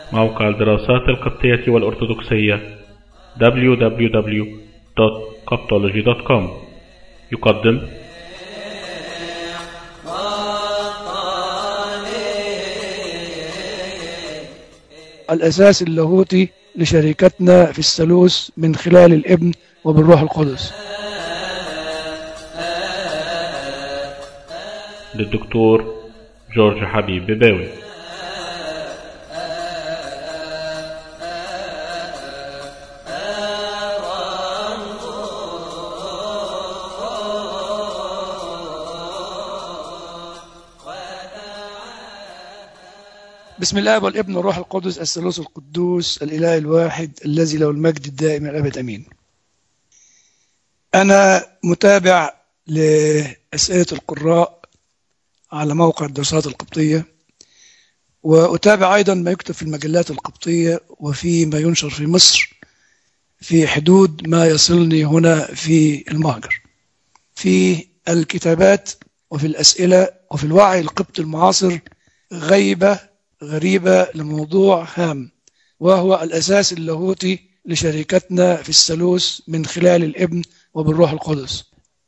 موقع الدراسات القبطية والأرثوذكسية www.coptology.com يقدم الأساس اللاهوتي لشركتنا في الثالوث من خلال الابن وبالروح القدس للدكتور جورج حبيب بباوي بسم الله والابن والروح القدس الثالوث القدوس الإله الواحد الذي له المجد الدائم إلى الأبد أمين أنا متابع لأسئلة القراء على موقع الدراسات القبطية وأتابع أيضا ما يكتب في المجلات القبطية وفي ما ينشر في مصر في حدود ما يصلني هنا في المهجر في الكتابات وفي الأسئلة وفي الوعي القبطي المعاصر غيبة غريبة لموضوع هام وهو الأساس اللاهوتي لشركتنا في الثالوث من خلال الابن وبالروح القدس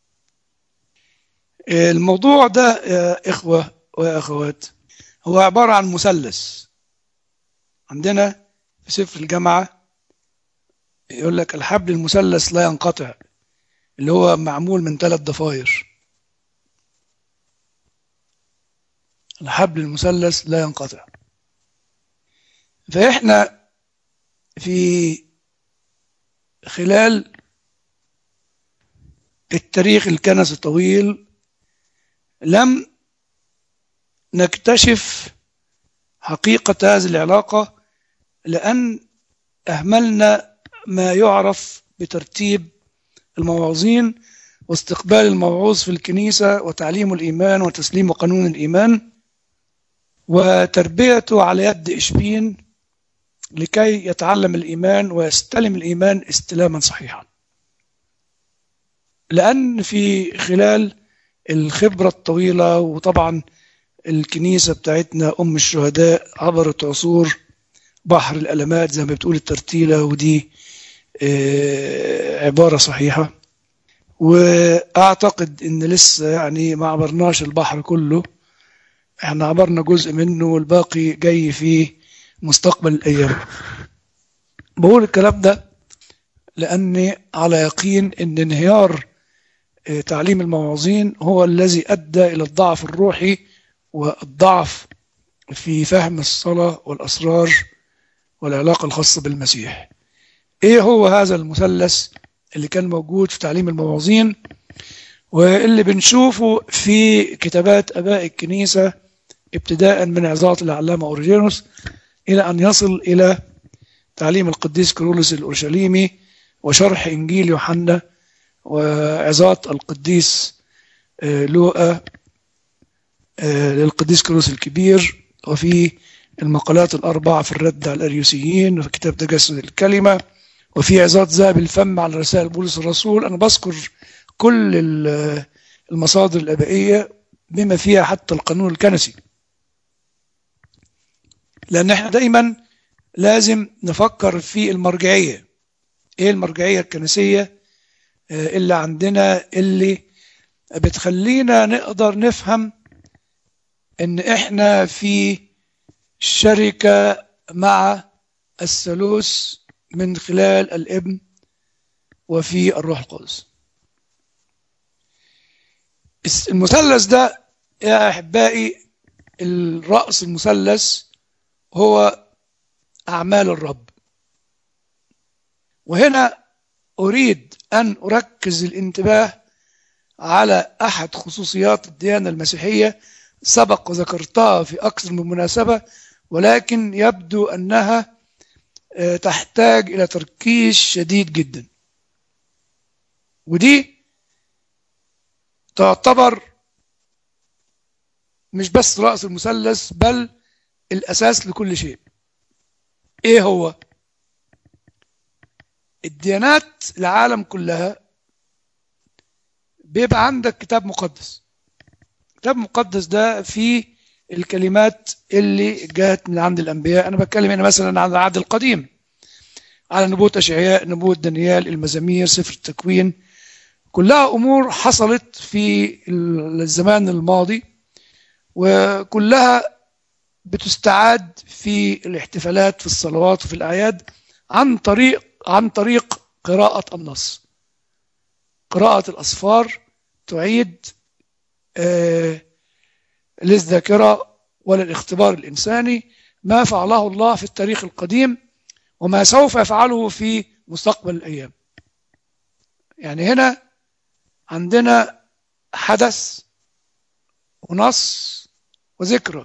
الموضوع ده يا إخوة ويا أخوات هو عبارة عن مثلث عندنا في سفر الجامعة يقول لك الحبل المثلث لا ينقطع اللي هو معمول من ثلاث ضفاير الحبل المثلث لا ينقطع فإحنا في خلال التاريخ الكنسي الطويل لم نكتشف حقيقة هذه العلاقة لأن أهملنا ما يعرف بترتيب المواعظين واستقبال الموعوظ في الكنيسة وتعليم الإيمان وتسليم قانون الإيمان وتربيته على يد إشبين لكي يتعلم الإيمان ويستلم الإيمان استلاما صحيحا لأن في خلال الخبرة الطويلة وطبعا الكنيسة بتاعتنا أم الشهداء عبرت عصور بحر الألمات زي ما بتقول الترتيلة ودي عبارة صحيحة وأعتقد إن لسه يعني ما عبرناش البحر كله احنا عبرنا جزء منه والباقي جاي في مستقبل الأيام بقول الكلام ده لأني على يقين إن انهيار تعليم المواعظين هو الذي أدى إلى الضعف الروحي والضعف في فهم الصلاة والأسرار والعلاقة الخاصة بالمسيح إيه هو هذا المثلث اللي كان موجود في تعليم المواعظين واللي بنشوفه في كتابات أباء الكنيسة ابتداء من عظات العلامة أوريجينوس إلى أن يصل إلى تعليم القديس كرولوس الأورشليمي وشرح إنجيل يوحنا وعظات القديس لوقا للقديس كرولوس الكبير وفي المقالات الأربعة في الرد على الأريوسيين وفي كتاب تجسد الكلمة وفي عظات ذهب الفم على رسائل بولس الرسول أنا بذكر كل المصادر الأبائية بما فيها حتى القانون الكنسي لأن احنا دايما لازم نفكر في المرجعية ايه المرجعية الكنسية اللي عندنا اللي بتخلينا نقدر نفهم ان احنا في شركة مع الثالوث من خلال الابن وفي الروح القدس المثلث ده يا احبائي الرأس المثلث هو أعمال الرب وهنا أريد أن أركز الانتباه على أحد خصوصيات الديانة المسيحية سبق وذكرتها في أكثر من مناسبة ولكن يبدو أنها تحتاج إلى تركيز شديد جدا ودي تعتبر مش بس رأس المثلث بل الأساس لكل شيء إيه هو؟ الديانات العالم كلها بيبقى عندك كتاب مقدس كتاب مقدس ده فيه الكلمات اللي جاءت من عند الأنبياء أنا بتكلم هنا مثلا عن العهد القديم على نبوة أشعياء نبوة دانيال المزامير سفر التكوين كلها أمور حصلت في الزمان الماضي وكلها بتستعاد في الاحتفالات في الصلوات وفي الأعياد عن طريق عن طريق قراءة النص قراءة الأصفار تعيد آه للذاكرة وللاختبار الإنساني ما فعله الله في التاريخ القديم وما سوف يفعله في مستقبل الأيام يعني هنا عندنا حدث ونص وذكرى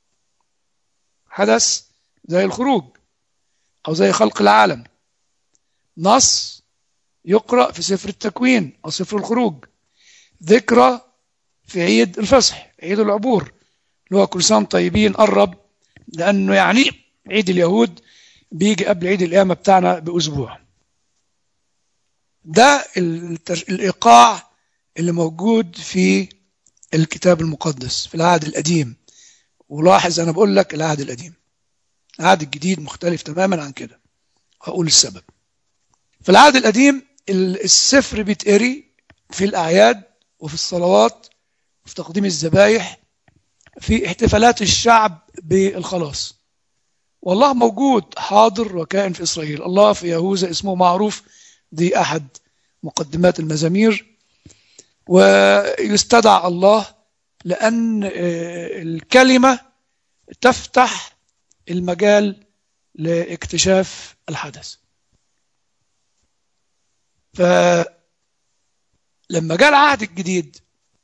حدث زي الخروج أو زي خلق العالم نص يقرأ في سفر التكوين أو سفر الخروج ذكرى في عيد الفصح عيد العبور اللي هو كل سنة طيبين قرب لأنه يعني عيد اليهود بيجي قبل عيد القيامة بتاعنا بأسبوع ده الإيقاع اللي موجود في الكتاب المقدس في العهد القديم ولاحظ أنا بقول لك العهد القديم العهد الجديد مختلف تماما عن كده هقول السبب في العهد القديم السفر بيتقري في الأعياد وفي الصلوات وفي تقديم الذبايح في احتفالات الشعب بالخلاص والله موجود حاضر وكائن في إسرائيل الله في يهوذا اسمه معروف دي أحد مقدمات المزامير ويستدعى الله لأن الكلمة تفتح المجال لاكتشاف الحدث فلما جاء العهد الجديد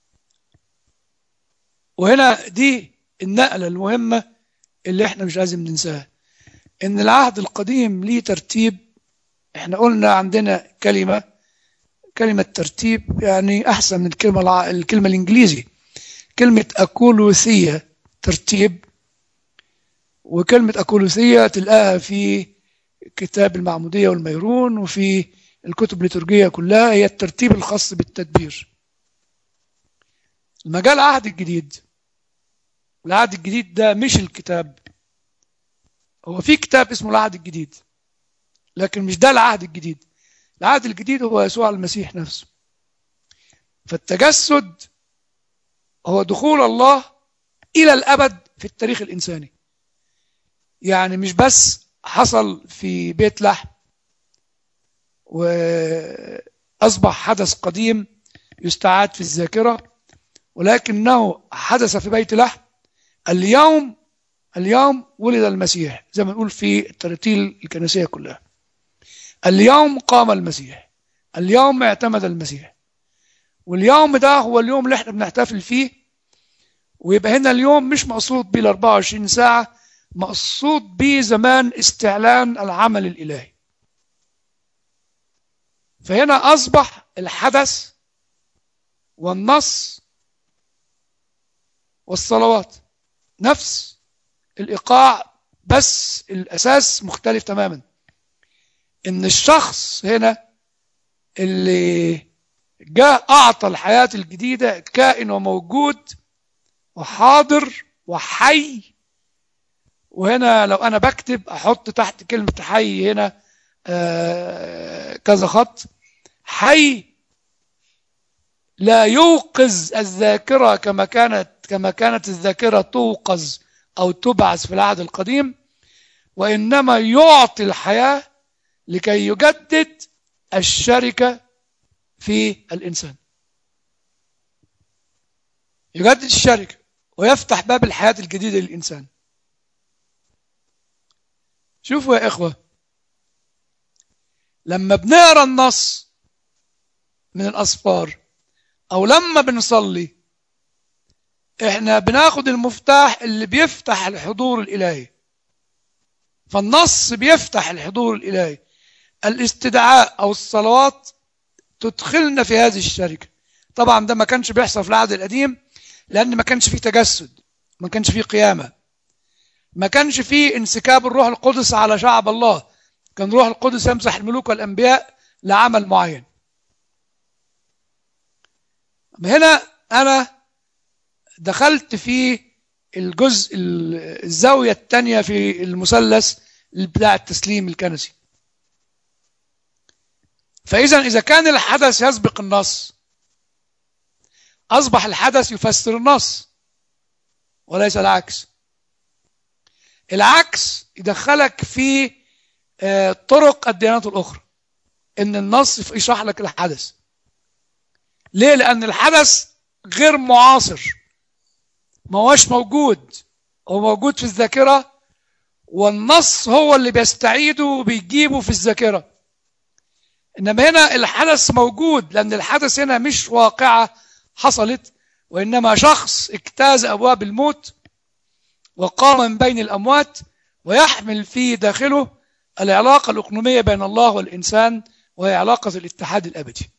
وهنا دي النقلة المهمة اللي احنا مش لازم ننساها ان العهد القديم ليه ترتيب احنا قلنا عندنا كلمة كلمة ترتيب يعني احسن من الكلمة الكلمة الانجليزي كلمة اكولوثية ترتيب وكلمة اكولوثية تلقاها في كتاب المعمودية والميرون وفي الكتب الليتورجية كلها هي الترتيب الخاص بالتدبير لما جاء العهد الجديد العهد الجديد ده مش الكتاب هو في كتاب اسمه العهد الجديد لكن مش ده العهد الجديد العهد الجديد هو يسوع المسيح نفسه فالتجسد هو دخول الله إلى الأبد في التاريخ الإنساني يعني مش بس حصل في بيت لحم وأصبح حدث قديم يستعاد في الذاكرة ولكنه حدث في بيت لحم اليوم اليوم ولد المسيح زي ما نقول في الترتيل الكنسية كلها اليوم قام المسيح اليوم اعتمد المسيح واليوم ده هو اليوم اللي احنا بنحتفل فيه ويبقى هنا اليوم مش مقصود بيه ال 24 ساعة مقصود بيه زمان استعلان العمل الإلهي فهنا أصبح الحدث والنص والصلوات نفس الإيقاع بس الأساس مختلف تماما إن الشخص هنا اللي جاء أعطى الحياة الجديدة كائن وموجود وحاضر وحي وهنا لو أنا بكتب أحط تحت كلمة حي هنا آه كذا خط حي لا يوقظ الذاكرة كما كانت كما كانت الذاكرة توقظ أو تبعث في العهد القديم وإنما يعطي الحياة لكي يجدد الشركة في الإنسان يجدد الشركة ويفتح باب الحياة الجديدة للإنسان شوفوا يا إخوة لما بنقرأ النص من الأسفار أو لما بنصلي احنا بناخد المفتاح اللي بيفتح الحضور الإلهي فالنص بيفتح الحضور الإلهي الاستدعاء أو الصلوات تدخلنا في هذه الشركة طبعا ده ما كانش بيحصل في العهد القديم لأن ما كانش فيه تجسد ما كانش فيه قيامة ما كانش فيه انسكاب الروح القدس على شعب الله كان روح القدس يمسح الملوك والأنبياء لعمل معين هنا أنا دخلت في الجزء الزاوية الثانية في المثلث بتاع التسليم الكنسي فإذا إذا كان الحدث يسبق النص أصبح الحدث يفسر النص وليس العكس العكس يدخلك في طرق الديانات الأخرى إن النص يشرح لك الحدث ليه؟ لأن الحدث غير معاصر ما هوش موجود هو موجود في الذاكرة والنص هو اللي بيستعيده وبيجيبه في الذاكرة إنما هنا الحدث موجود لأن الحدث هنا مش واقعة حصلت وإنما شخص اجتاز أبواب الموت وقام من بين الأموات ويحمل في داخله العلاقة الأقنومية بين الله والإنسان وهي علاقة الاتحاد الأبدي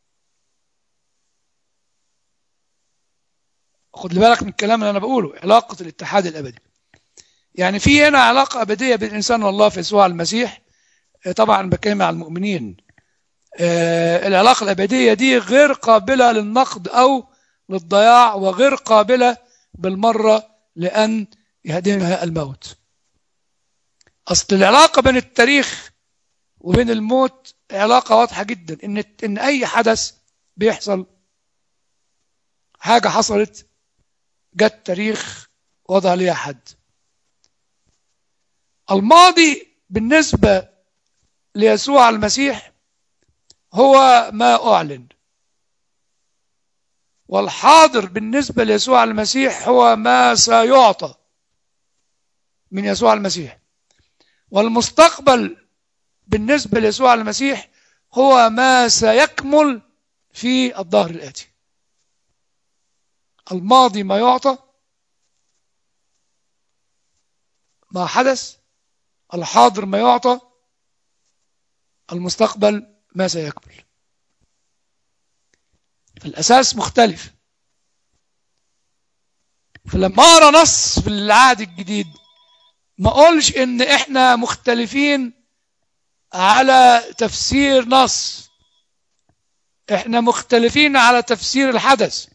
خد بالك من الكلام اللي أنا بقوله علاقة الاتحاد الأبدي يعني في هنا علاقة أبدية بين الإنسان والله في يسوع المسيح طبعا بكلم على المؤمنين العلاقة الأبدية دي غير قابلة للنقد أو للضياع وغير قابلة بالمرة لأن يهدمها الموت أصل العلاقة بين التاريخ وبين الموت علاقة واضحة جدا إن إن أي حدث بيحصل حاجة حصلت جت تاريخ وضع ليها حد الماضي بالنسبة ليسوع المسيح هو ما أعلن والحاضر بالنسبة ليسوع المسيح هو ما سيعطى من يسوع المسيح والمستقبل بالنسبة ليسوع المسيح هو ما سيكمل في الظهر الآتي الماضي ما يعطى ما حدث الحاضر ما يعطى المستقبل ما سيكمل فالأساس مختلف فلما أقرأ نص في العهد الجديد ما أقولش إن إحنا مختلفين على تفسير نص إحنا مختلفين على تفسير الحدث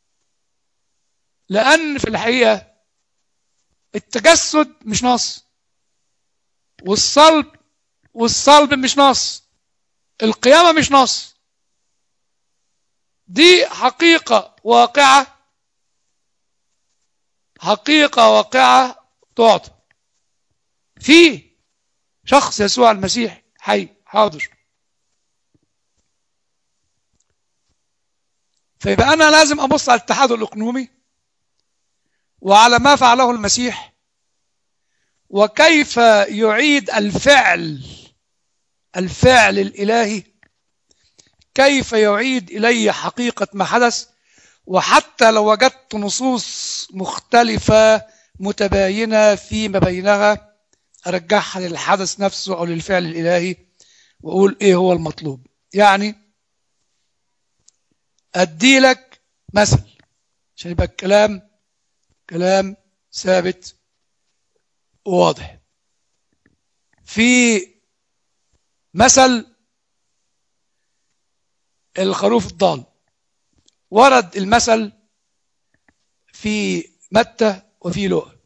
لأن في الحقيقة التجسد مش نص والصلب والصلب مش نص القيامة مش نص دي حقيقة واقعة حقيقة واقعة تعطى في شخص يسوع المسيح حي حاضر فيبقى أنا لازم أبص على الاتحاد الإقنومي وعلى ما فعله المسيح وكيف يعيد الفعل الفعل الإلهي كيف يعيد إلي حقيقة ما حدث وحتى لو وجدت نصوص مختلفة متباينة فيما بينها أرجعها للحدث نفسه أو للفعل الإلهي وأقول إيه هو المطلوب يعني أدي لك مثل عشان يبقى الكلام كلام ثابت وواضح في مثل الخروف الضال ورد المثل في متى وفي لوقا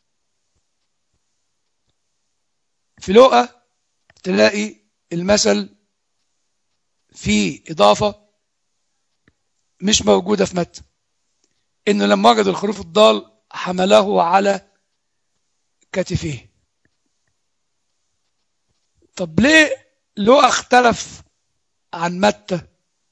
في لوقا تلاقي المثل في إضافة مش موجودة في متى إنه لما وجد الخروف الضال حمله على كتفيه طب ليه لوقا اختلف عن متى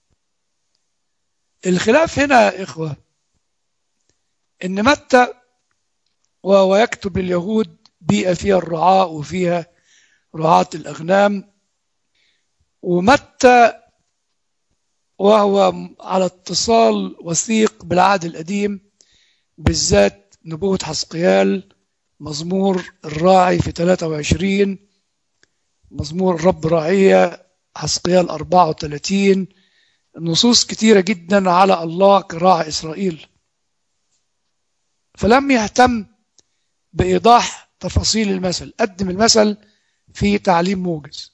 الخلاف هنا يا إخوة إن متى وهو يكتب لليهود بيئة فيها الرعاء وفيها رعاة الأغنام ومتى وهو على اتصال وثيق بالعهد القديم بالذات نبوة حسقيال مزمور الراعي في 23 مزمور الرب راعية حسقيال 34 نصوص كتيرة جدا على الله كراعي إسرائيل فلم يهتم بإيضاح تفاصيل المثل قدم المثل في تعليم موجز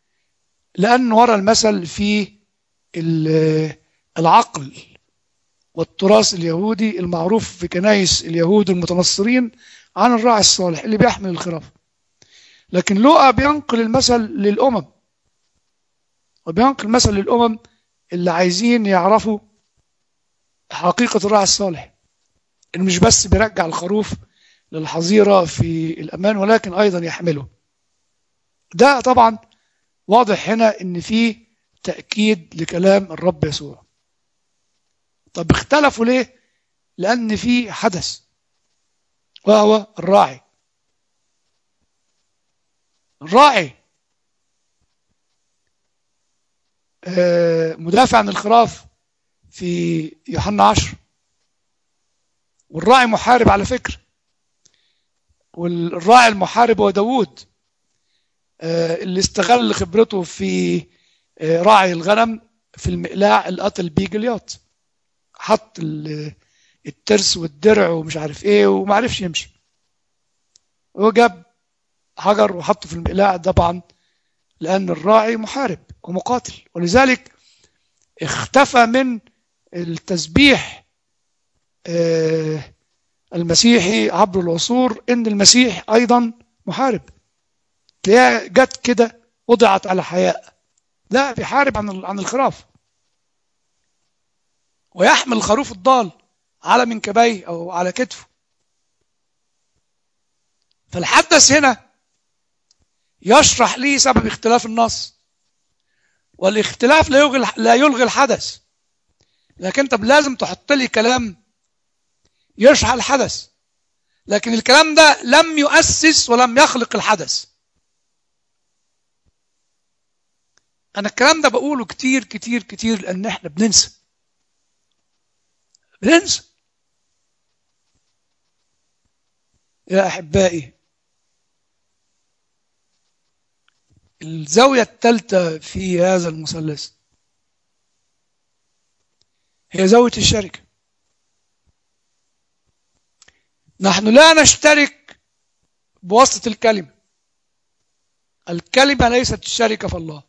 لأن ورا المثل في العقل والتراث اليهودي المعروف في كنايس اليهود المتنصرين عن الراعي الصالح اللي بيحمل الخراف لكن لوقا بينقل المثل للأمم وبينقل المثل للأمم اللي عايزين يعرفوا حقيقة الراعي الصالح إنه مش بس بيرجع الخروف للحظيرة في الأمان ولكن أيضا يحمله ده طبعا واضح هنا إن فيه تأكيد لكلام الرب يسوع طب اختلفوا ليه لأن في حدث وهو الراعي الراعي مدافع عن الخراف في يوحنا عشر والراعي محارب على فكرة والراعي المحارب هو داوود اللي استغل خبرته في راعي الغنم في المقلاع اللي قتل بيه جلياط حط الترس والدرع ومش عارف ايه وما عرفش يمشي هو جاب حجر وحطه في المقلاع طبعا لأن الراعي محارب ومقاتل ولذلك اختفى من التسبيح المسيحي عبر العصور ان المسيح ايضا محارب تلاقيها جت كده وضعت على حياء لا بيحارب عن عن الخراف ويحمل الخروف الضال على منكبيه او على كتفه فالحدث هنا يشرح لي سبب اختلاف النص والاختلاف لا يلغي لا يلغي الحدث لكن انت لازم تحط لي كلام يشرح الحدث لكن الكلام ده لم يؤسس ولم يخلق الحدث انا الكلام ده بقوله كتير كتير كتير لان احنا بننسى بننسى يا احبائي الزاوية الثالثة في هذا المثلث هي زاوية الشركة نحن لا نشترك بواسطة الكلمة الكلمة ليست الشركة في الله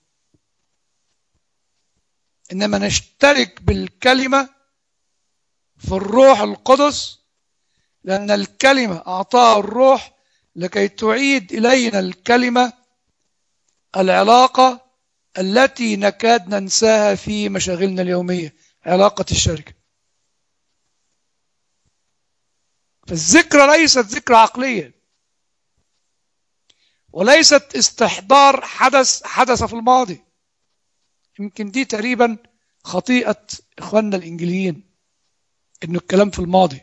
إنما نشترك بالكلمة في الروح القدس لأن الكلمة أعطاها الروح لكي تعيد إلينا الكلمة العلاقة التي نكاد ننساها في مشاغلنا اليومية علاقة الشركة فالذكرى ليست ذكرى عقلية وليست استحضار حدث حدث في الماضي يمكن دي تقريبا خطيئة إخواننا الإنجليين إنه الكلام في الماضي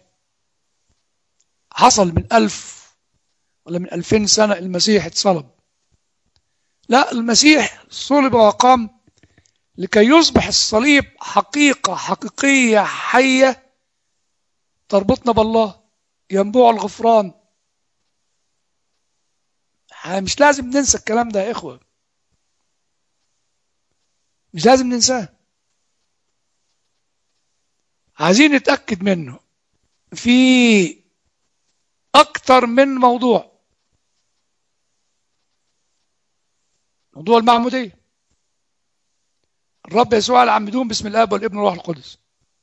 حصل من ألف ولا من ألفين سنة المسيح اتصلب لا المسيح صلب وقام لكي يصبح الصليب حقيقة حقيقية حية تربطنا بالله ينبوع الغفران مش لازم ننسى الكلام ده يا إخوة مش لازم ننساه عايزين نتأكد منه في أكتر من موضوع موضوع المعمودية الرب يسوع العمدون باسم الاب والابن والروح القدس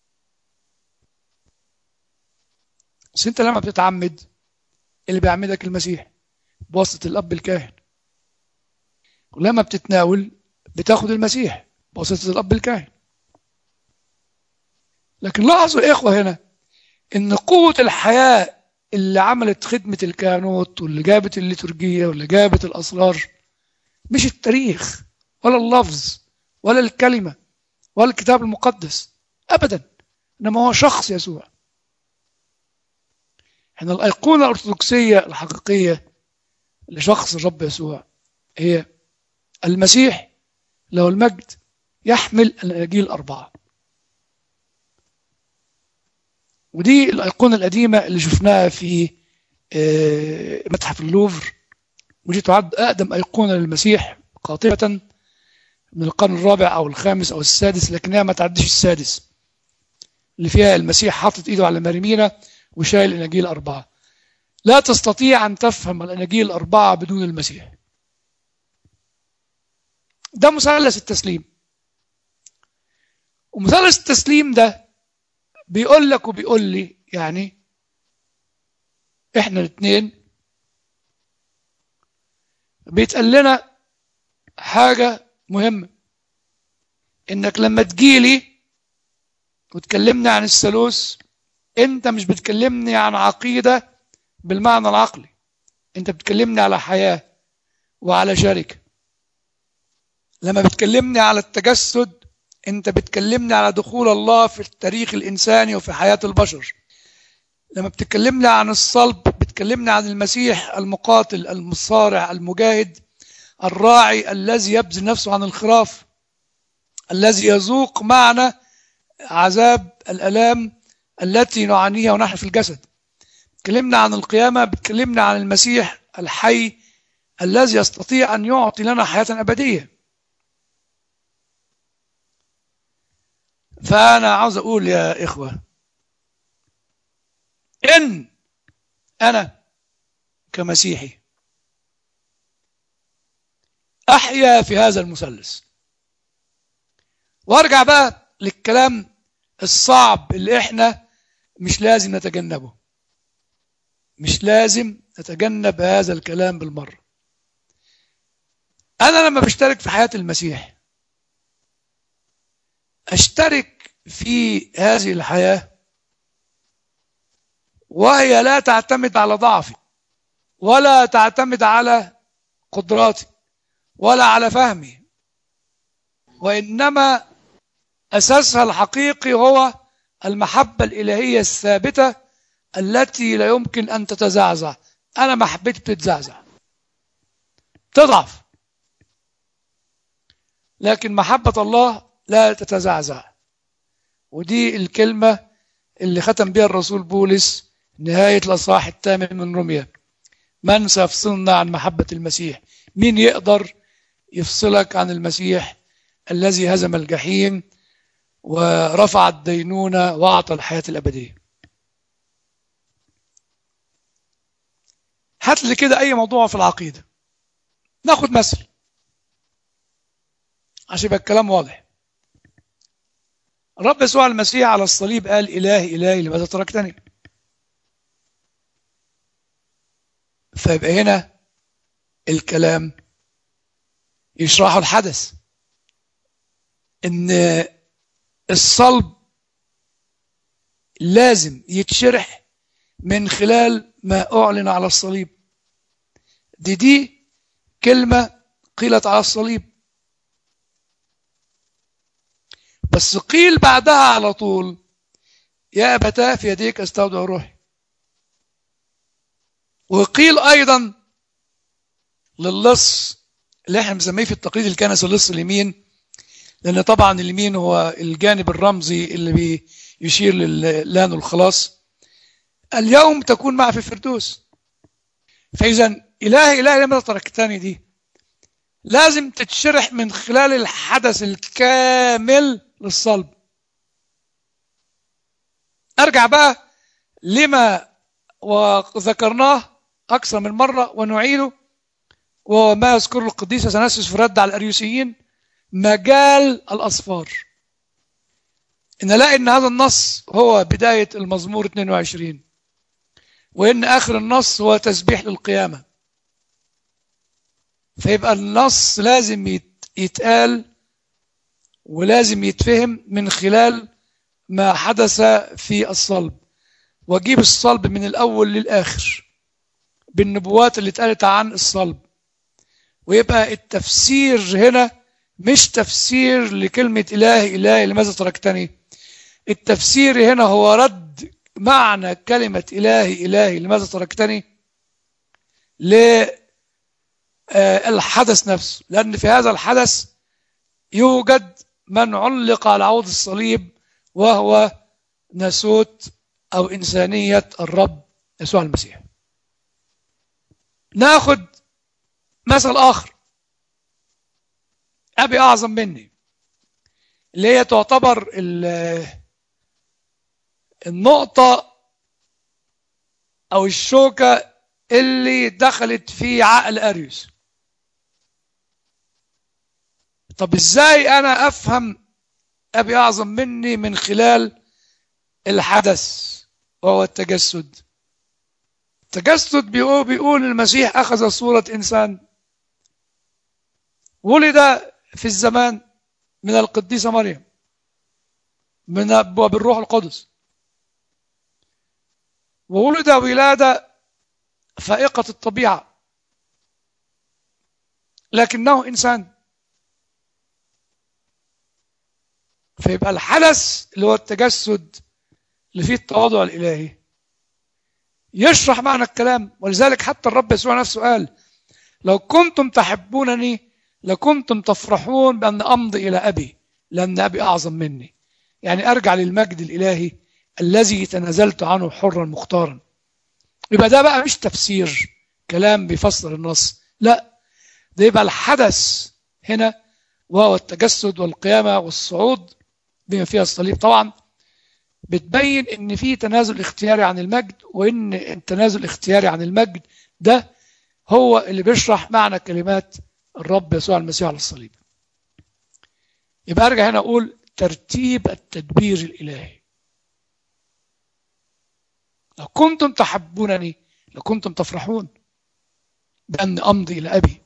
بس انت لما بتتعمد اللي بيعمدك المسيح بواسطة الاب الكاهن ولما بتتناول بتاخد المسيح بواسطة الاب الكاهن لكن لاحظوا يا اخوة هنا ان قوة الحياة اللي عملت خدمة الكهنوت واللي جابت الليتورجية واللي جابت الأسرار مش التاريخ ولا اللفظ ولا الكلمة ولا الكتاب المقدس أبدا إنما هو شخص يسوع احنا الأيقونة الأرثوذكسية الحقيقية لشخص الرب يسوع هي المسيح له المجد يحمل الأناجيل الأربعة ودي الأيقونة القديمة اللي شفناها في متحف اللوفر ودي تعد أقدم أيقونة للمسيح قاطبة من القرن الرابع أو الخامس أو السادس لكنها ما تعدش السادس اللي فيها المسيح حاطط إيده على مريمينا وشايل الأناجيل الأربعة لا تستطيع أن تفهم الأناجيل الأربعة بدون المسيح ده مثلث التسليم ومثلث التسليم ده بيقول لك وبيقول لي يعني احنا الاثنين بيتقال لنا حاجة مهمة انك لما تجيلي وتكلمني عن الثالوث انت مش بتكلمني عن عقيدة بالمعنى العقلي انت بتكلمني على حياة وعلى شركة لما بتكلمني على التجسد انت بتكلمني على دخول الله في التاريخ الانساني وفي حياة البشر لما بتكلمني عن الصلب بتكلمني عن المسيح المقاتل المصارع المجاهد الراعي الذي يبذل نفسه عن الخراف الذي يذوق معنا عذاب الالام التي نعانيها ونحن في الجسد تكلمنا عن القيامة بتكلمنا عن المسيح الحي الذي يستطيع أن يعطي لنا حياة أبدية فأنا عاوز أقول يا إخوة إن أنا كمسيحي أحيا في هذا المثلث وارجع بقى للكلام الصعب اللي احنا مش لازم نتجنبه مش لازم نتجنب هذا الكلام بالمرة أنا لما بشترك في حياة المسيح أشترك في هذه الحياة وهي لا تعتمد على ضعفي ولا تعتمد على قدراتي ولا على فهمي وإنما أساسها الحقيقي هو المحبة الإلهية الثابتة التي لا يمكن أن تتزعزع أنا محبتي بتتزعزع تضعف لكن محبة الله لا تتزعزع ودي الكلمة اللي ختم بها الرسول بولس نهاية الأصحاح الثامن من روميا من سيفصلنا عن محبة المسيح مين يقدر يفصلك عن المسيح الذي هزم الجحيم ورفع الدينونة وأعطى الحياة الأبدية هات لي كده أي موضوع في العقيدة ناخد مثل عشان يبقى الكلام واضح الرب يسوع المسيح على الصليب قال إلهي إلهي لماذا تركتني فيبقى هنا الكلام يشرح الحدث ان الصلب لازم يتشرح من خلال ما أعلن على الصليب دي دي كلمة قيلت على الصليب بس قيل بعدها على طول يا أبتاه في يديك أستودع روحي وقيل أيضا للص اللي احنا بنسميه في التقليد الكنسي اللص اليمين لأن طبعا اليمين هو الجانب الرمزي اللي بيشير للان والخلاص اليوم تكون معي في الفردوس فإذا إلهي إلهي لما تركتني دي لازم تتشرح من خلال الحدث الكامل للصلب أرجع بقى لما وذكرناه أكثر من مرة ونعيده وما يذكره القديس أثناسيوس في الرد على الأريوسيين مجال الأصفار إن نلاقي إن هذا النص هو بداية المزمور 22 وإن آخر النص هو تسبيح للقيامة فيبقى النص لازم يتقال ولازم يتفهم من خلال ما حدث في الصلب واجيب الصلب من الأول للآخر بالنبوات اللي اتقالت عن الصلب ويبقى التفسير هنا مش تفسير لكلمة إلهي إلهي لماذا تركتني التفسير هنا هو رد معنى كلمة إلهي إلهي لماذا تركتني للحدث نفسه لأن في هذا الحدث يوجد من علق على عود الصليب وهو ناسوت أو إنسانية الرب يسوع المسيح ناخد مثل آخر أبي أعظم مني اللي هي تعتبر النقطة أو الشوكة اللي دخلت في عقل أريوس طب إزاي أنا أفهم أبي أعظم مني من خلال الحدث وهو التجسد التجسد بيقول, بيقول المسيح أخذ صورة إنسان ولد في الزمان من القديسة مريم من وبالروح القدس وولد ولادة فائقة الطبيعة لكنه إنسان فيبقى الحدث اللي هو التجسد اللي فيه التواضع الإلهي يشرح معنى الكلام ولذلك حتى الرب يسوع نفسه قال لو كنتم تحبونني لكنتم تفرحون بأن أمضي إلى أبي لأن أبي أعظم مني يعني أرجع للمجد الإلهي الذي تنازلت عنه حرا مختارا يبقى ده بقى مش تفسير كلام بيفسر النص لا ده يبقى الحدث هنا وهو التجسد والقيامة والصعود بما فيها الصليب طبعا بتبين ان في تنازل اختياري عن المجد وان التنازل الاختياري عن المجد ده هو اللي بيشرح معنى كلمات الرب يسوع المسيح على الصليب يبقى ارجع هنا اقول ترتيب التدبير الالهي لو كنتم تحبونني لكنتم تفرحون بأن أمضي إلى أبي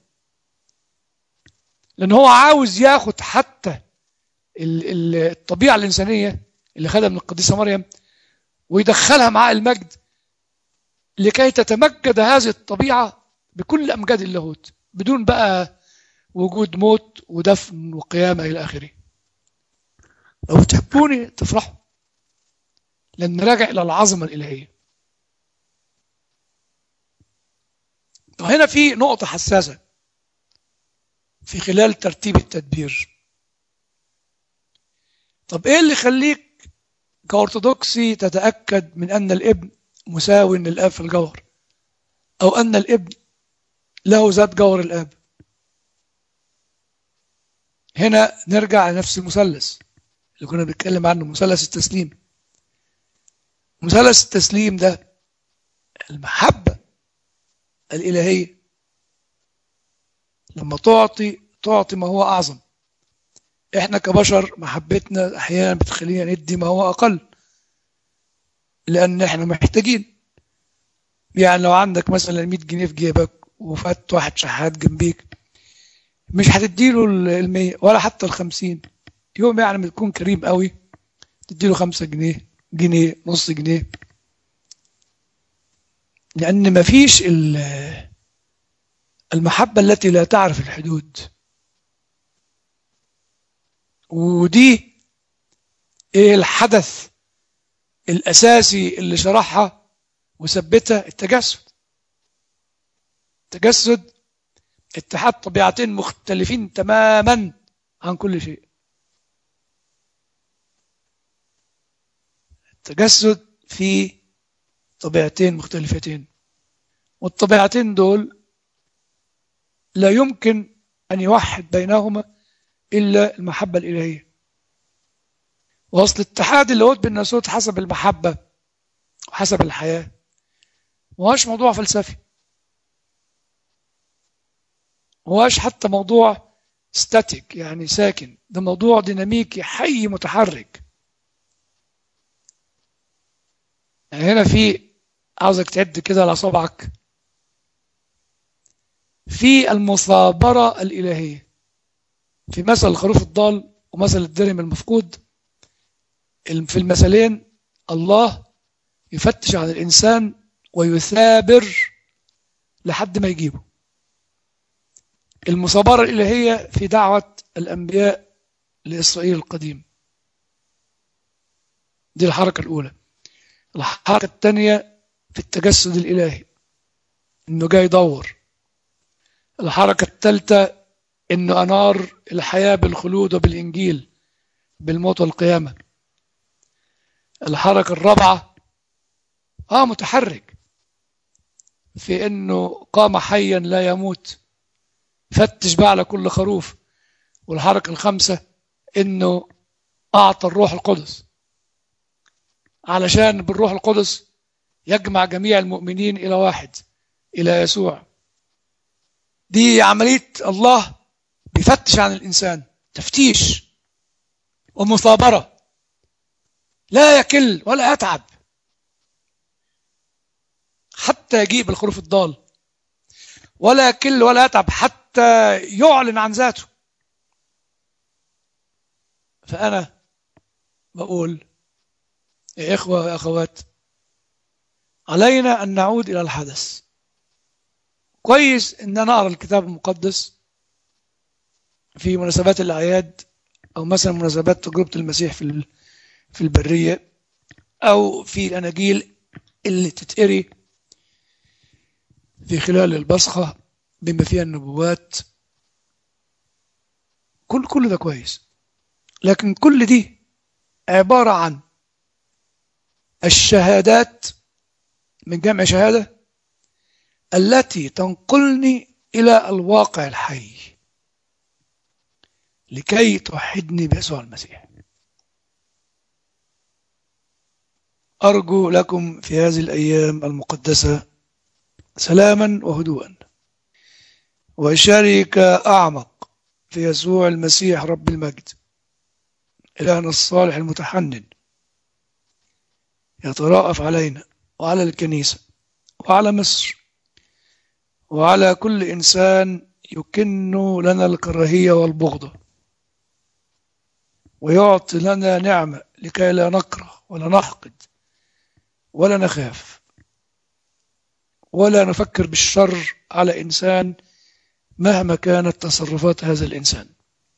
لأن هو عاوز ياخد حتى الطبيعة الإنسانية اللي خدها من القديسة مريم ويدخلها مع المجد لكي تتمجد هذه الطبيعة بكل أمجاد اللاهوت بدون بقى وجود موت ودفن وقيامة إلى آخره لو تحبوني تفرحوا لأن راجع إلى العظمة الإلهية وهنا في نقطة حساسة في خلال ترتيب التدبير طب ايه اللي يخليك كأرثوذكسي تتأكد من أن الابن مساو للآب في الجوهر أو أن الابن له ذات جوهر الآب هنا نرجع لنفس المثلث اللي كنا بنتكلم عنه مثلث التسليم مثلث التسليم ده المحبة الإلهية لما تعطي تعطي ما هو أعظم إحنا كبشر محبتنا أحيانا بتخلينا ندي ما هو أقل لأن إحنا محتاجين يعني لو عندك مثلا 100 جنيه في جيبك وفات واحد شحات جنبيك مش هتديله ال 100 ولا حتى ال 50 يوم يعني بتكون كريم قوي تديله 5 جنيه جنيه نص جنيه لأن مفيش المحبة التي لا تعرف الحدود ودي ايه الحدث الأساسي اللي شرحها وثبتها التجسد التجسد اتحاد طبيعتين مختلفين تماما عن كل شيء التجسد في طبيعتين مختلفتين والطبيعتين دول لا يمكن أن يوحد بينهما إلا المحبة الإلهية وأصل اتحاد اللاهوت بالناسوت حسب المحبة وحسب الحياة وهاش موضوع فلسفي وهاش حتى موضوع ستاتيك يعني ساكن ده موضوع ديناميكي حي متحرك يعني هنا في عاوزك تعد كده على صبعك في المثابرة الإلهية في مثل الخروف الضال ومثل الدرهم المفقود في المثلين الله يفتش عن الإنسان ويثابر لحد ما يجيبه المثابرة الإلهية في دعوة الأنبياء لإسرائيل القديم دي الحركة الأولى الحركة الثانية في التجسد الإلهي إنه جاي يدور الحركة الثالثة إنه أنار الحياة بالخلود وبالإنجيل بالموت والقيامة الحركة الرابعة آه متحرك في إنه قام حيا لا يموت فتش بقى على كل خروف والحركة الخامسة إنه أعطى الروح القدس علشان بالروح القدس يجمع جميع المؤمنين إلى واحد إلى يسوع دي عملية الله بيفتش عن الإنسان تفتيش ومثابرة لا يكل ولا يتعب حتى يجيب الخروف الضال ولا يكل ولا يتعب حتى يعلن عن ذاته فأنا بقول يا إخوة يا أخوات علينا أن نعود إلى الحدث كويس أن نقرأ الكتاب المقدس في مناسبات الأعياد أو مثلا مناسبات تجربة المسيح في في البرية أو في الأناجيل اللي تتقري في خلال البصخة بما فيها النبوات كل كل ده كويس لكن كل دي عبارة عن الشهادات من جمع شهادة التي تنقلني إلى الواقع الحي لكي توحدني بيسوع المسيح أرجو لكم في هذه الأيام المقدسة سلاما وهدوءا وشركة أعمق في يسوع المسيح رب المجد إلهنا الصالح المتحنن يتراءف علينا وعلى الكنيسة وعلى مصر وعلى كل إنسان يكن لنا الكراهية والبغضة ويعطي لنا نعمة لكي لا نكره ولا نحقد ولا نخاف ولا نفكر بالشر على إنسان مهما كانت تصرفات هذا الإنسان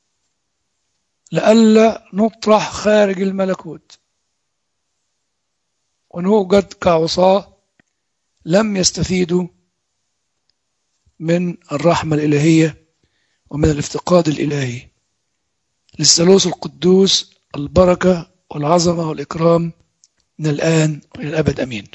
لئلا نطرح خارج الملكوت ونوجد كعصاة لم يستفيدوا من الرحمة الإلهية ومن الافتقاد الإلهي للثالوث القدوس البركة والعظمة والإكرام من الآن وإلى الأبد أمين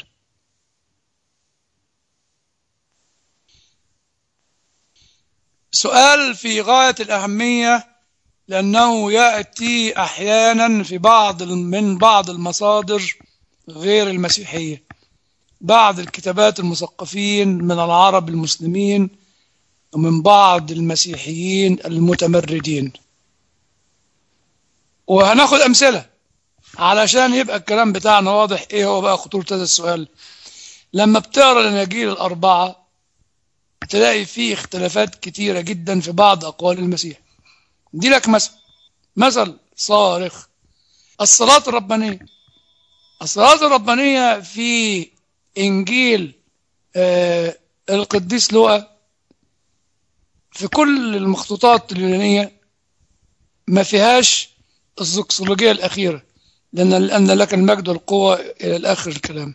سؤال في غاية الأهمية لأنه يأتي أحيانا في بعض من بعض المصادر غير المسيحية بعض الكتابات المثقفين من العرب المسلمين ومن بعض المسيحيين المتمردين وهناخد أمثلة علشان يبقى الكلام بتاعنا واضح ايه هو بقى خطورة هذا السؤال لما بتقرا الاناجيل الاربعه تلاقي فيه اختلافات كتيره جدا في بعض اقوال المسيح دي لك مثل مثل صارخ الصلاه الربانيه الصلاه الربانيه في انجيل آه القديس لوقا في كل المخطوطات اليونانيه ما فيهاش الزوكسولوجيه الاخيره لأن لأن لك المجد والقوة إلى الآخر الكلام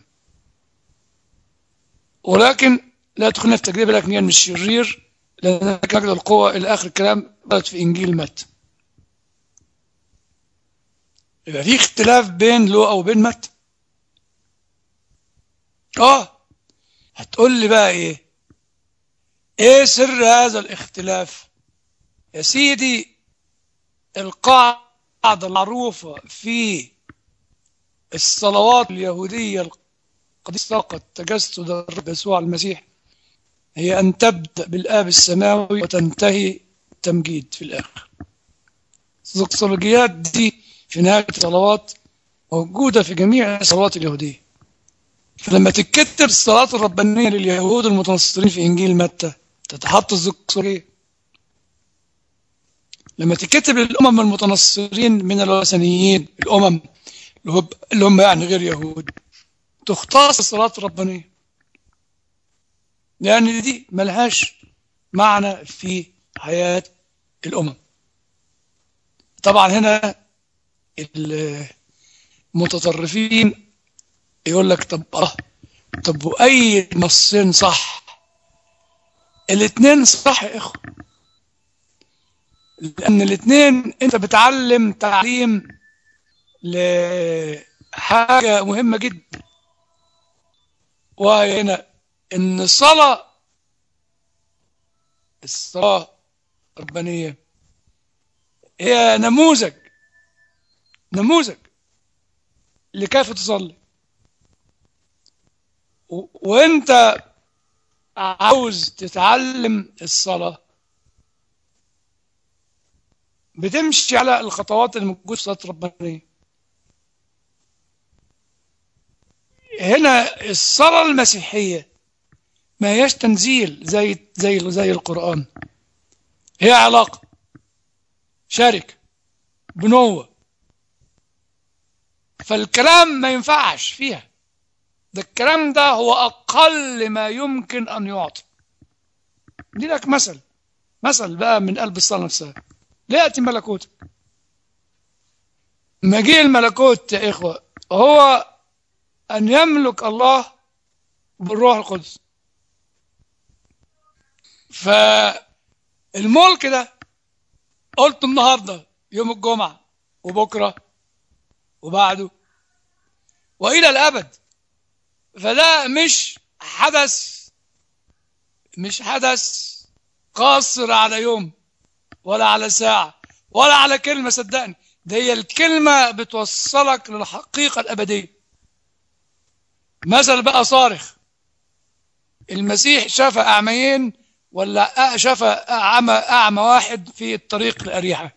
ولكن لا تدخلنا في تجربة لكن هي مش شرير لأن لك المجد والقوة إلى آخر الكلام ورد في إنجيل مت يبقى في اختلاف بين لوقا وبين مت اه هتقول لي بقى ايه ايه سر هذا الاختلاف يا سيدي القاعدة المعروفة في الصلوات اليهودية القديسة قد تجسد الرب يسوع المسيح هي أن تبدأ بالآب السماوي وتنتهي تمجيد في الآخر الزوكسولوجيات دي في نهاية الصلوات موجودة في جميع الصلوات اليهودية فلما تتكتب الصلاة الربانية لليهود المتنصرين في إنجيل متى تتحط الزوكسولوجية لما تتكتب للأمم المتنصرين من الوثنيين الأمم اللي هم يعني غير يهود تختص الصلاة الربانية لأن دي ملهاش معنى في حياة الأمم طبعا هنا المتطرفين يقول لك طب اه طب واي نصين صح الاثنين صح يا اخو لان الاثنين انت بتعلم تعليم لحاجة مهمة جدا وهي هنا ان الصلاة الصلاة الربانية هي نموذج نموذج لكيف تصلي وانت عاوز تتعلم الصلاة بتمشي على الخطوات اللي موجودة في الصلاة الربانية هنا الصلاة المسيحية ما هياش تنزيل زي زي زي القرآن هي علاقة شركة بنوة فالكلام ما ينفعش فيها ده الكلام ده هو أقل ما يمكن أن يعطى دي لك مثل مثل بقى من قلب الصلاة نفسها لا يأتي ملكوتك مجيء الملكوت يا إخوة هو أن يملك الله بالروح القدس فالملك ده قلت النهارده يوم الجمعة وبكرة وبعده وإلى الأبد فده مش حدث مش حدث قاصر على يوم ولا على ساعة ولا على كلمة صدقني ده هي الكلمة بتوصلك للحقيقة الأبدية مثل بقى صارخ المسيح شفى أعميين ولا شفى أعمى, أعمى واحد في الطريق الأريحة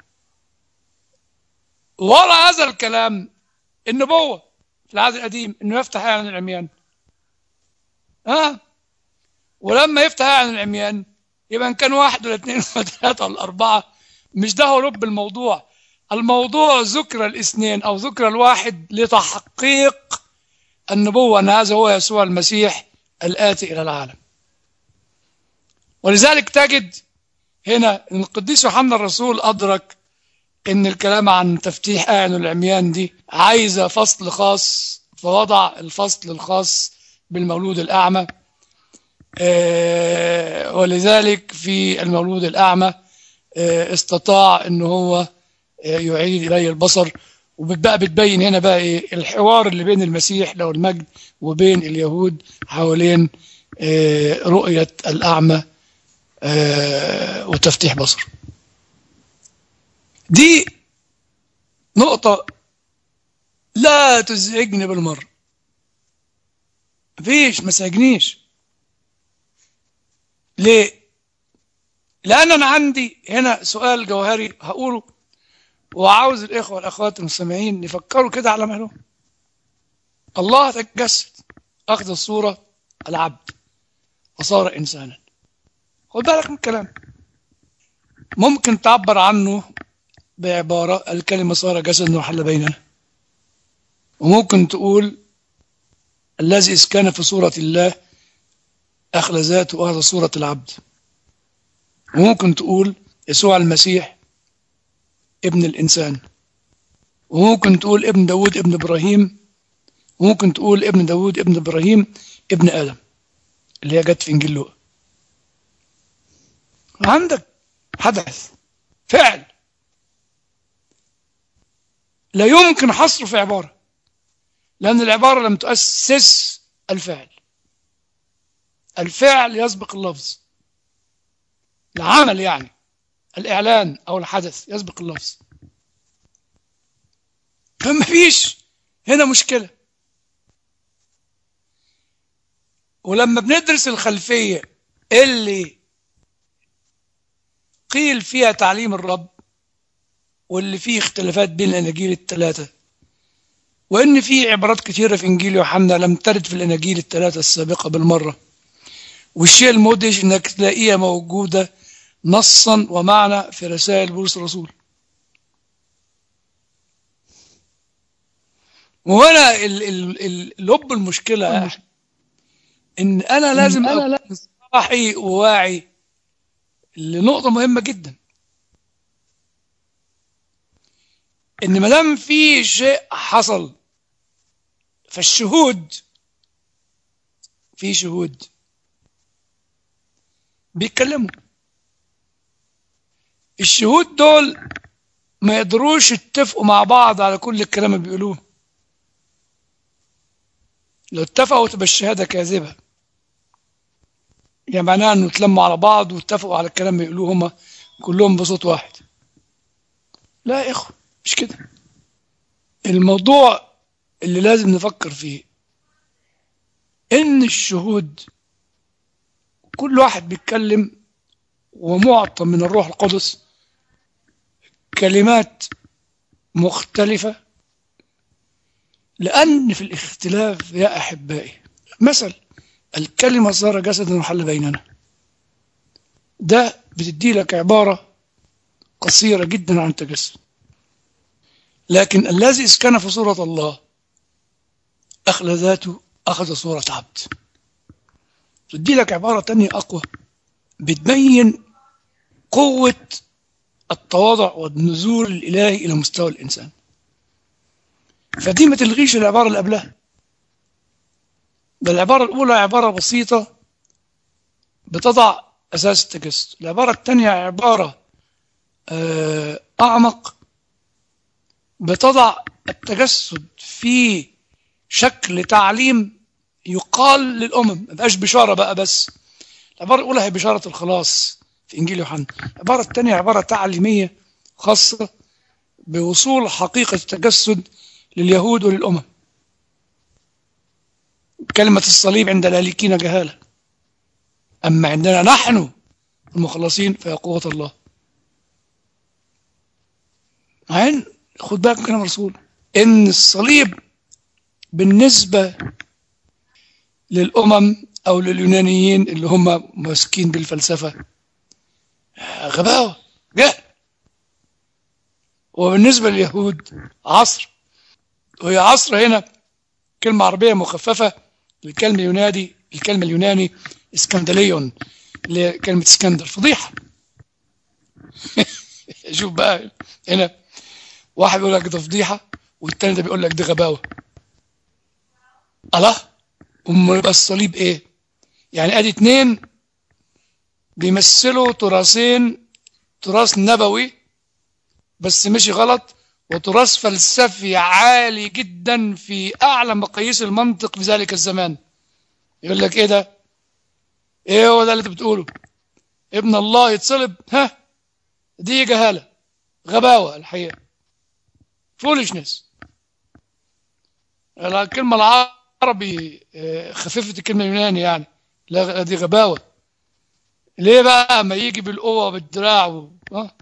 ورا هذا الكلام النبوة في العهد القديم انه يفتح اعين العميان ها ولما يفتح اعين العميان يبقى ان كان واحد ولا اثنين ولا ثلاثة ولا أربعة مش ده هو رب الموضوع الموضوع ذكر الاثنين أو ذكر الواحد لتحقيق النبوة أن هذا هو يسوع المسيح الآتي إلى العالم ولذلك تجد هنا أن القديس يوحنا الرسول أدرك ان الكلام عن تفتيح اعين العميان دي عايزه فصل خاص فوضع الفصل الخاص بالمولود الاعمى آه ولذلك في المولود الاعمى آه استطاع ان هو آه يعيد اليه البصر وبقى بتبين هنا بقى ايه الحوار اللي بين المسيح له المجد وبين اليهود حوالين رؤيه الاعمى وتفتيح بصر دي نقطة لا تزعجني بالمرة مفيش ما ساجنيش ليه؟ لأن أنا عندي هنا سؤال جوهري هقوله وعاوز الإخوة والأخوات المستمعين يفكروا كده على مهلهم الله تجسد أخذ الصورة العبد وصار إنسانا خد بالك من الكلام ممكن تعبر عنه بعبارة الكلمة صار جسدا وحل بيننا وممكن تقول الذي إذ كان في صورة الله أخلى ذاته وهذا صورة العبد وممكن تقول يسوع المسيح ابن الإنسان وممكن تقول ابن داود ابن إبراهيم وممكن تقول ابن داود ابن إبراهيم ابن آدم اللي هي جت في إنجيل لوقا عندك حدث فعل لا يمكن حصره في عبارة لأن العبارة لم تؤسس الفعل الفعل يسبق اللفظ العمل يعني الإعلان أو الحدث يسبق اللفظ فما فيش هنا مشكلة ولما بندرس الخلفية اللي قيل فيها تعليم الرب واللي فيه اختلافات بين الاناجيل الثلاثه وان في عبارات كثيره في انجيل يوحنا لم ترد في الاناجيل الثلاثه السابقه بالمره والشيء المدهش انك تلاقيها موجوده نصا ومعنى في رسائل بولس الرسول وهنا لب المشكله ان انا لازم انا اكون صاحي وواعي لنقطه مهمه جدا ان ما دام في شيء حصل فالشهود في شهود بيتكلموا الشهود دول ما يقدروش يتفقوا مع بعض على كل الكلام اللي بيقولوه لو اتفقوا تبقى الشهاده كاذبه يعني معناها انه اتلموا على بعض واتفقوا على الكلام اللي بيقولوه هما كلهم بصوت واحد لا يا اخوه مش كده الموضوع اللي لازم نفكر فيه ان الشهود كل واحد بيتكلم ومعطى من الروح القدس كلمات مختلفة لأن في الاختلاف يا أحبائي مثل الكلمة صار جسدا وحل بيننا ده بتدي لك عبارة قصيرة جدا عن التجسد لكن الذي اسكن في صورة الله أخلى ذاته أخذ صورة عبد تدي لك عبارة تانية أقوى بتبين قوة التواضع والنزول الإلهي إلى مستوى الإنسان فدي ما تلغيش العبارة اللي قبلها ده العبارة الأولى عبارة بسيطة بتضع أساس التجسد العبارة الثانية عبارة آه، أعمق بتضع التجسد في شكل تعليم يقال للأمم ما بقاش بشارة بقى بس العبارة الأولى هي بشارة الخلاص في إنجيل يوحنا العبارة الثانية عبارة تعليمية خاصة بوصول حقيقة التجسد لليهود وللأمم كلمة الصليب عند الهالكين جهالة أما عندنا نحن المخلصين فهي قوة الله عين خد بالك من كلام الرسول إن الصليب بالنسبة للأمم أو لليونانيين اللي هم ماسكين بالفلسفة غباوة جهل وبالنسبة لليهود عصر وهي عصر هنا كلمة عربية مخففة للكلمة اليوناني الكلمة اليوناني اسكندليون لكلمة اسكندر فضيحة شوف بقى هنا واحد بيقول لك ده فضيحة والتاني ده بيقول لك ده غباوة الله امال يبقى الصليب ايه يعني ادي اتنين بيمثلوا تراثين تراث نبوي بس مشي غلط وتراث فلسفي عالي جدا في اعلى مقاييس المنطق في ذلك الزمان يقول لك ايه ده ايه هو ده اللي انت بتقوله ابن الله يتصلب ها دي جهاله غباوه الحقيقه فولشنس الكلمه العربي آه، خففت الكلمه اليوناني يعني لا دي غباوه ليه بقى ما يجي بالقوه بالدراع و... ها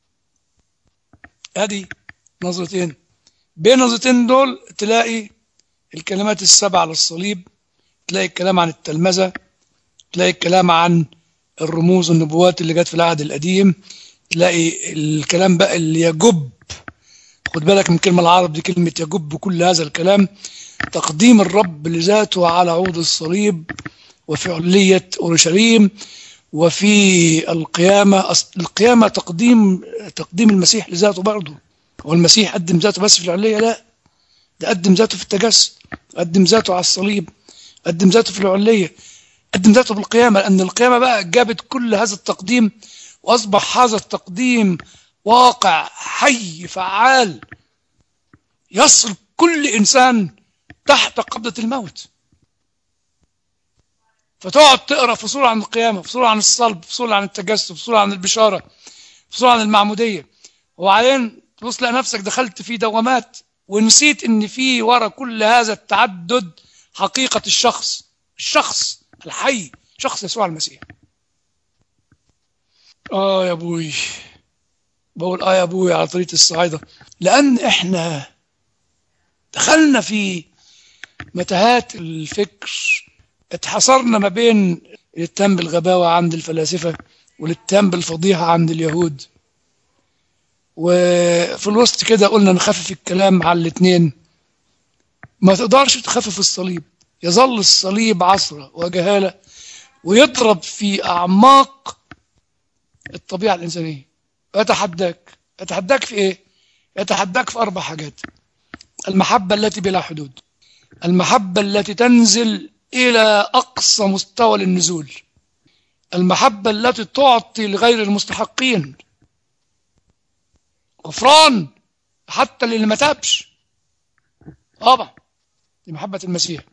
ادي نظرتين بين النظرتين دول تلاقي الكلمات السبع على الصليب تلاقي الكلام عن التلمذة تلاقي الكلام عن الرموز والنبوات اللي جت في العهد القديم تلاقي الكلام بقى اللي يجب خد بالك من كلمة العرب دي كلمة يجب كل هذا الكلام تقديم الرب لذاته على عود الصليب وفي علية أورشليم وفي القيامة أص- القيامة تقديم تقديم المسيح لذاته برضه هو المسيح قدم ذاته بس في العلية لا ده قدم ذاته في التجسد قدم ذاته على الصليب قدم ذاته في العلية قدم ذاته بالقيامة لأن القيامة بقى جابت كل هذا التقديم وأصبح هذا التقديم واقع حي فعال يصل كل إنسان تحت قبضة الموت فتقعد تقرا فصول عن القيامه فصول عن الصلب فصول عن التجسد فصول عن البشاره فصول عن المعموديه وبعدين تبص تلاقي نفسك دخلت في دوامات ونسيت ان في ورا كل هذا التعدد حقيقه الشخص الشخص الحي شخص يسوع المسيح اه يا ابوي بقول اه يا ابوي على طريقه الصعايده لان احنا دخلنا في متاهات الفكر اتحصرنا ما بين الاتهام بالغباوة عند الفلاسفة والاتهام بالفضيحة عند اليهود وفي الوسط كده قلنا نخفف الكلام على الاثنين ما تقدرش تخفف الصليب يظل الصليب عصرة وجهالة ويضرب في أعماق الطبيعة الإنسانية أتحداك أتحداك في إيه؟ أتحداك في أربع حاجات المحبة التي بلا حدود المحبة التي تنزل إلى أقصى مستوى للنزول المحبة التي تعطي لغير المستحقين غفران حتى للي ما تابش طبعا دي محبة المسيح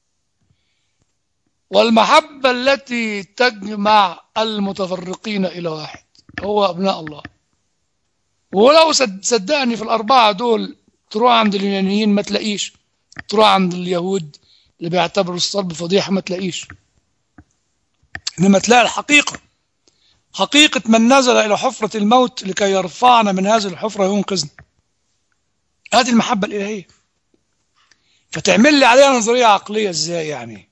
والمحبة التي تجمع المتفرقين إلى واحد هو أبناء الله ولو صد- صدقني في الأربعة دول تروح عند اليونانيين ما تلاقيش تروح عند اليهود اللي بيعتبروا الصلب فضيحة ما تلاقيش إنما تلاقي الحقيقة حقيقة من نزل إلى حفرة الموت لكي يرفعنا من هذه الحفرة وينقذنا هذه المحبة الإلهية فتعمل لي عليها نظرية عقلية ازاي يعني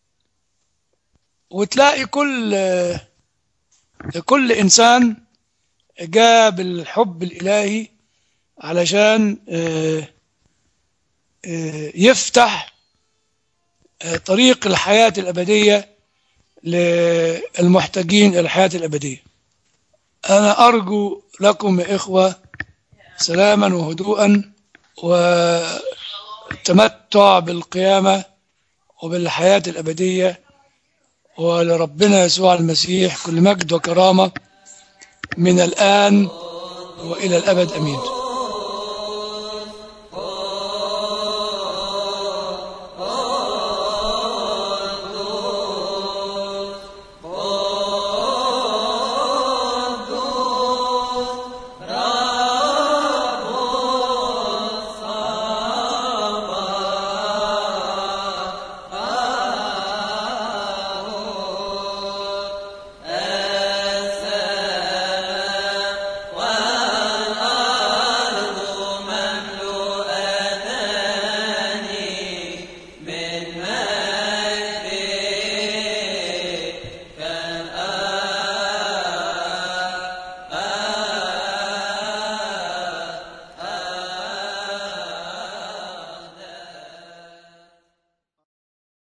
وتلاقي كل كل إنسان جاب الحب الإلهي علشان آه، آه، يفتح آه، طريق الحياة الأبدية للمحتاجين إلى الحياة الأبدية أنا أرجو لكم يا إخوة سلاما وهدوءا والتمتع بالقيامة وبالحياة الأبدية ولربنا يسوع المسيح كل مجد وكرامة من الآن وإلى الأبد أمين